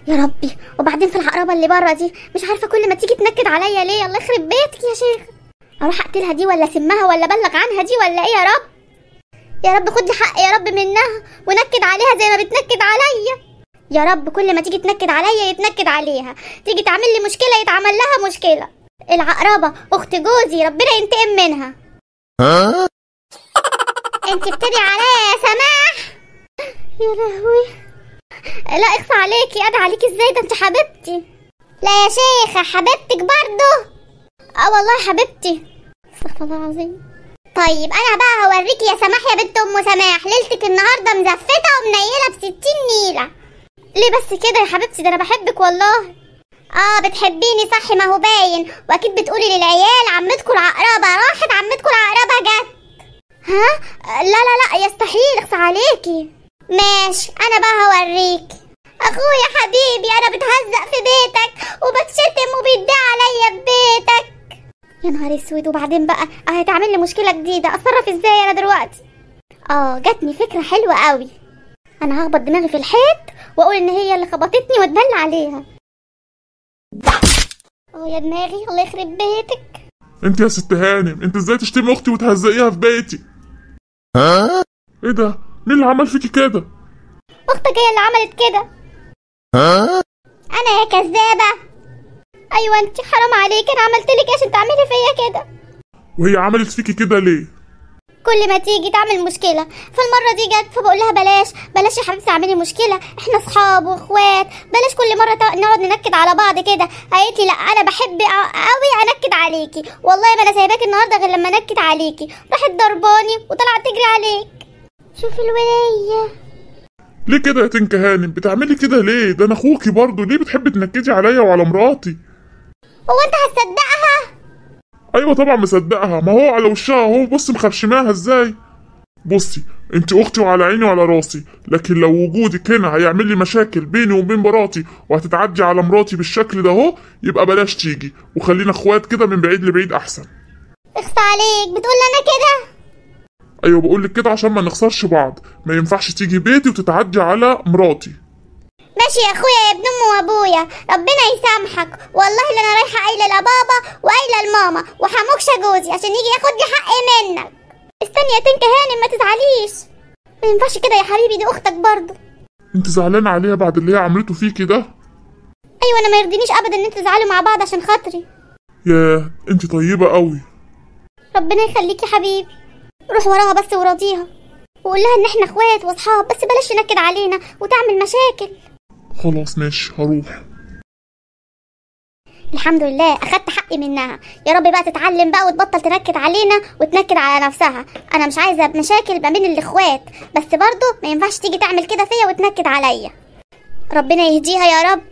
يا ربي وبعدين في العقربه اللي بره دي مش عارفه كل ما تيجي تنكد عليا ليه الله يخرب بيتك يا شيخ اروح اقتلها دي ولا اسمها ولا ابلغ عنها دي ولا ايه يا رب يا رب خد لي حق يا رب منها ونكد عليها زي ما بتنكد عليا يا رب كل ما تيجي تنكد عليا يتنكد عليها تيجي تعمل لي مشكله يتعمل لها مشكله العقربه اخت جوزي ربنا ينتقم منها انت بتدعي عليا يا سماح يا لهوي لا اخفى عليكي ادعي عليكي ازاي ده انت حبيبتي لا يا شيخه حبيبتك برضه اه والله حبيبتي استغفر الله العظيم طيب انا بقى هوريكي يا سماح يا بنت ام سماح ليلتك النهارده مزفته ومنيله بستين نيله ليه بس كده يا حبيبتي ده انا بحبك والله اه بتحبيني صح ما هو باين واكيد بتقولي للعيال عمتكوا العقربه راحت عمتكوا العقربه جت ها لا لا لا يستحيل اخصى عليكي ماشي انا بقى هوريك اخويا حبيبي انا بتهزق في بيتك وبتشتم وبيدعي عليا في بيتك يا نهار اسود وبعدين بقى اه هتعمل لي مشكله جديده اتصرف ازاي انا دلوقتي اه جاتني فكره حلوه قوي انا هخبط دماغي في الحيط واقول ان هي اللي خبطتني واتبلى عليها اه يا دماغي الله يخرب بيتك انت يا ست هانم انت ازاي تشتمي اختي وتهزقيها في بيتي ايه ده مين اللي عمل فيكي كده اختك هي اللي عملت كده انا يا كذابه ايوه انت حرام عليك انا عملت لك ايه عشان تعملي فيا كده وهي عملت فيكي كده ليه كل ما تيجي تعمل مشكلة فالمرة دي جت فبقول لها بلاش بلاش يا حبيبتي اعملي مشكلة احنا اصحاب واخوات بلاش كل مرة تا- نقعد ننكد على بعض كده قالت لي لا انا بحب أ- قوي انكد عليكي والله ما انا سايباكي النهارده غير لما انكد عليكي راحت ضرباني وطلعت تجري عليك شوفي الولية ليه كده يا تنك هانم بتعملي كده ليه ده انا اخوكي برضه ليه بتحبي تنكدي عليا وعلى مراتي هو انت هتصدقها ايوه طبعا مصدقها ما هو على وشها اهو بص مخرشماها ازاي بصي انت اختي وعلى عيني وعلى راسي لكن لو وجودك هنا هيعمل لي مشاكل بيني وبين مراتي وهتتعدي على مراتي بالشكل ده اهو يبقى بلاش تيجي وخلينا اخوات كده من بعيد لبعيد احسن اخصى عليك بتقول لي انا كده ايوه بقول لك كده عشان ما نخسرش بعض ما ينفعش تيجي بيتي وتتعدي على مراتي ماشي يا اخويا يا ابن امي وابويا ربنا يسامحك والله اللي انا رايحه قايله لبابا وقايله لماما وحموكشه جوزي عشان يجي ياخد لي حقي منك استني يا تنك هانم ما تزعليش ما ينفعش كده يا حبيبي دي اختك برضه انت زعلان عليها بعد اللي هي عملته فيكي ده ايوه انا ما يرضينيش ابدا ان انتوا تزعلوا مع بعض عشان خاطري ياه انت طيبة قوي ربنا يخليك يا حبيبي روح وراها بس وراضيها وقول لها ان احنا اخوات واصحاب بس بلاش تنكد علينا وتعمل مشاكل خلاص ماشي هروح الحمد لله اخدت حقي منها يا رب بقى تتعلم بقى وتبطل تنكد علينا وتنكد على نفسها انا مش عايزه مشاكل ما بين الاخوات بس برضو ما ينفعش تيجي تعمل كده فيا وتنكد عليا ربنا يهديها يا رب